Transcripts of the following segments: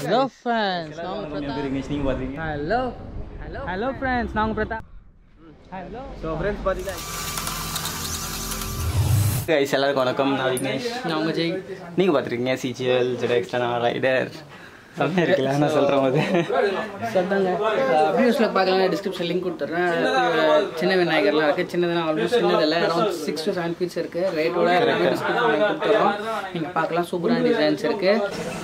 Hello friends நாங்கள் நீங்கள் பார்த்தீங்க ஹலோ ஹலோ ஹலோ ஃப்ரெண்ட்ஸ் நாங்கள் பிரதாப் ஹலோ ஸோ ஃப்ரெண்ட்ஸ் பார்த்தீங்கன்னா கைஸ் எல்லாருக்கும் வணக்கம் நான் விக்னேஷ் நான் உங்கள் ஜெய் நீங்கள் பார்த்துருக்கீங்க சிஜிஎல் ஜெட் எக்ஸ்டனா ரைடர் செம்மையாக இருக்குல்ல நான் சொல்கிறேன் போது சொல்லுங்க வீடியோஸில் பார்க்கலாம் டிஸ்கிரிப்ஷன் லிங்க் கொடுத்துட்றேன் அதுக்கு சின்ன விநாயகர்லாம் இருக்குது சின்னதுனா ஆல்மோஸ்ட் சின்னதில்ல around six to seven feets இருக்குது ரேட்டோட எல்லாமே டிஸ்கிரிப்ஷன் லிங்க் கொடுத்துறோம் நீங்கள் பார்க்கலாம் சூப்பரான டிசைன்ஸ் இருக்குது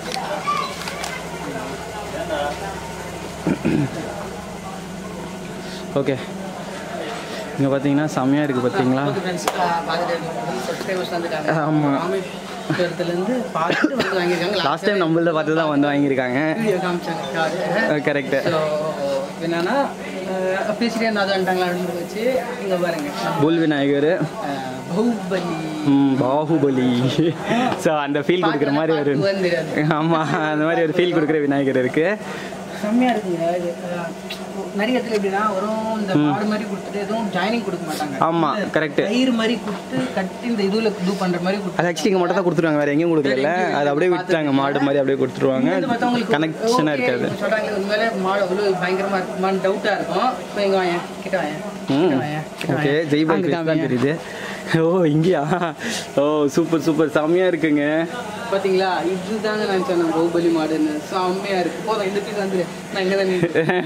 ஓகே இங்கே பார்த்தீங்கன்னா செம்மையாக இருக்குது பார்த்தீங்களா சப்ஸ்கிரைபர்ஸ் வந்துட்டாங்க ஆமா. ராமேஸ்வரத்துலேருந்து பார்த்துட்டு வந்து வாங்கியிருக்காங்க லாஸ்ட் டைம் நம்மள்ட்ட பார்த்து தான் வந்து வாங்கியிருக்காங்க வீடியோ காமிச்சாங்க காரு கரெக்டு ஸோ என்னன்னா பேசிட்டே இருந்தா வந்துட்டாங்களா அப்படின்னு வச்சு இங்கே பாருங்க புல் விநாயகர் அஹ், பாகுபலி ம், பாகுபலி ஸோ அந்த ஃபீல் கொடுக்குற மாதிரி ஒரு பார்த்து வந்துடாது ஆமாம் அந்த மாதிரி ஒரு ஃபீல் கொடுக்குற விநாயகர் இருக்குது செம்மையா இருக்குங்க இது அஹ், நிறைய இடத்துல எப்படின்னா வரும் இந்த மாடு மாதிரி கொடுத்துட்டு எதுவும் ஜாயினிங் கொடுக்க மாட்டாங்க ஆமா, இந்த correct. கயிறு மாதிரி கொடுத்து கட்டி இந்த இதுல இது பண்ற மாதிரி கொடுத்து அது ஆக்சுவலி இங்கே மட்டும் தான் கொடுத்துருவாங்க வேறு எங்கேயும் கொடுக்கல அது அப்படியே விட்டுட்டாங்க மாடு மாதிரி அப்படியே கொடுத்துருவாங்க இது மத்தவங்களுக்கு கனெக்ஷனாக okay, இருக்காது இவங்க சொல்றாங்க உண்மையிலே மாடு அவ்வளோ பயங்கரமா இருக்குமான்னு டவுட்டா இருக்கும் இப்போ இங்க வாங்க கிட்ட வாங்க ம் கிட்ட வாங்க, கிட்ட ஓகே வாங்க. ஜெய் அங்க பாய் தான் காமிங்க. தெரியுது ஓ இங்கேயா ஓ சூப்பர் சூப்பர் செம்மையாக இருக்குங்க பாத்தீங்களா இதுதாங்க நான் சொன்னேன் பாகுபலி மாடுன்னு செம்மையா இருக்கு போதும் இந்த பீஸ் வந்து நான் இங்க தான்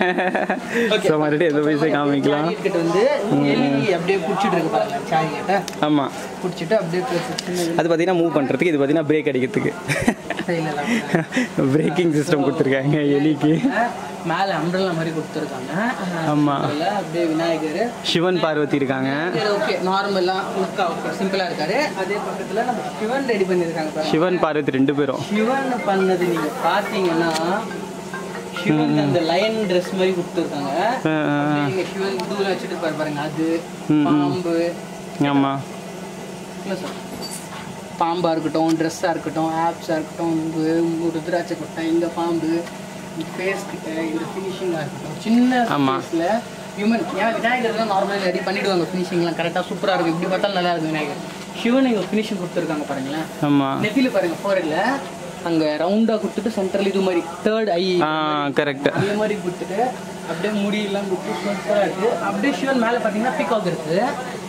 ஸோ மறுபடியும் எந்த பைசா காமிக்கலாம் கிட்ட வந்து எலி அப்படியே புடிச்சிட்டு இருக்கு பாருங்க சாரி கிட்ட ஆமாம் புடிச்சிட்டு அப்படியே சின்ன அது பார்த்தீங்கன்னா மூவ் பண்ணுறதுக்கு இது பார்த்தீங்கன்னா பிரேக் அடிக்கிறதுக்கு சைடுல எல்லாம் பிரேக்கிங் சிஸ்டம் கொடுத்துருக்காங்க எலிக்கு மேல அம்brella மாதிரி கொடுத்துருக்காங்க ஆமா. அதுல அப்படியே விநாயகர் சிவன் பார்வதி இருக்காங்க ஓகே நார்மலா லுக்கா ஓகே சிம்பிளா இருக்காரு அதே பக்கத்துல நம்ம சிவன் ரெடி பண்ணிருக்காங்க பாருங்க சிவன் பார்வதி ரெண்டு பேரும் சிவன் பண்ணது நீங்க பாத்தீங்கன்னா சிவன் அந்த லயன் Dress மாதிரி கொடுத்துருக்காங்க ஆ, ஆ, ஆ. நீங்க சிவன் தூரம் வச்சுட்டு பாரு பாருங்க அது ம், ம். பாம்பு ஆமாம் இல்லை சார் பாம்பா இருக்கட்டும் ட்ரெஸ்ஸாக இருக்கட்டும் ஆப்ஸாக இருக்கட்டும் உங்க ருத்ராட்ச கொட்டை இந்த பாம்பு ஃபேஸ் கிட்ட இந்த ஃபினிஷிங்காக இருக்கட்டும் சின்ன ஆமா. ஃபேஸில் ஹியூமன் ஏன் விநாயகர்லாம் நார்மலாக ரெடி பண்ணிடுவாங்க ஃபினிஷிங்லாம் கரெக்டாக சூப்பராக இருக்கும் இப்படி பார்த்தாலும் நல்லா இருக்கும் விநாயகர் சிவன் இங்கே ஃபினிஷிங் கொடுத்துருக்காங்க பாருங்களேன் ஆமாம் நெத்தியில் பாருங்க ஃபோரில் அங்கே ரவுண்டாக கொடுத்துட்டு சென்டரில் இது மாதிரி தேர்ட் ஐ ஆ கரெக்ட் அந்த மாதிரி கொடுத்துட்டு அப்படியே முடியெல்லாம் கொடுத்து சூப்பராக இருக்குது அப்படியே சிவன் மேலே பார்த்தீங்கன்னா பீகாக் இருக்குது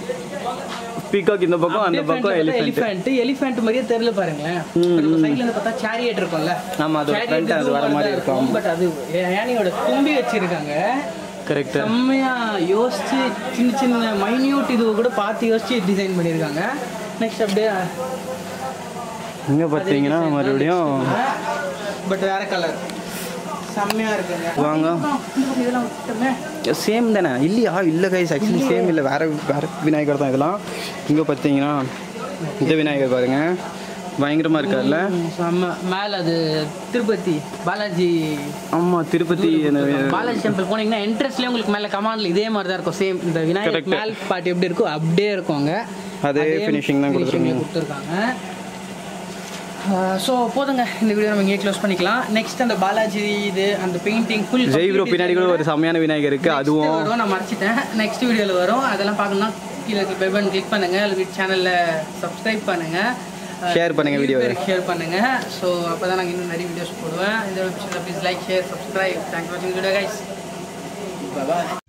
பீகாக் இந்த பக்கம் அந்த பக்கம் எலிஃபென்ட் எலிஃபென்ட் எலிஃபென்ட் மாதிரியே தெரியல பாருங்களேன் இப்ப நம்ம சைடுல இருந்து பார்த்தா சேரியட் இருக்கும்ல ஆமா, அது Chariot front அது இதுவும் வர மாதிரி தான் இருக்கும். பட் அது யானையோட தும்பி வச்சிருக்காங்க கரெக்ட் செம்மையா யோசிச்சு சின்ன சின்ன மைன்யூட் இது கூட பார்த்து யோசிச்சு டிசைன் பண்ணியிருக்காங்க நெக்ஸ்ட் அப்படியே இங்கே பார்த்தீங்கன்னா மறுபடியும் பட் வேற கலர் செம்மையா இருக்குங்க வாங்க. அப்புறம் இந்த பக்கம் இதெல்லாம் விட்டுமே சேம் தானே இல்லையா இல்லை கைஸ் ஆக்சுவலி சேம் இல்லை வேற வேற விநாயகர் தான் இதெல்லாம் இங்கே பார்த்தீங்கன்னா இந்த விநாயகர் பாருங்க பயங்கரமாக இருக்கார்ல செம்ம மேல அது திருப்பதி பாலாஜி ஆமாம் திருப்பதி அந்த பாலாஜி டெம்பிள் போனீங்கன்னா என்ட்ரன்ஸ்லயே உங்களுக்கு மேல கமாண்ட்ல இதே மாதிரி தான் இருக்கும் சேம் இந்த விநாயகர் Correct. மேல் பாட்டு எப்படி இருக்கோ அப்படியே இருக்கும் அங்க அதே finishing தான் கொடுத்துருக்காங்க. கொடுத்துருக்காங்க ஸோ போதுங்க இந்த வீடியோ நம்ம இங்கே க்ளோஸ் பண்ணிக்கலாம் நெக்ஸ்ட் அந்த பாலாஜி இது அந்த பெயிண்டிங் ஃபுல் ஜெய் ப்ரோ பின்னாடி கூட ஒரு செம்மையான விநாயகர் இருக்கு அதுவும் வரும் நான் மறைச்சிட்டேன் நெக்ஸ்ட் வீடியோவில் வரும் அதெல்லாம் பார்க்கணும்னா கீழே பெல் பட்டன் கிளிக் பண்ணுங்க அல்லது சேனலில் சப்ஸ்கிரைப் பண்ணுங்க Share பண்ணுங்க video வை. ஷேர் பண்ணுங்க ஸோ அப்போ தான் நாங்கள் இன்னும் நிறைய வீடியோஸ் போடுவேன் இந்த please like share subscribe thanks வாட்சிங் வீடியோ கைஸ் பாய்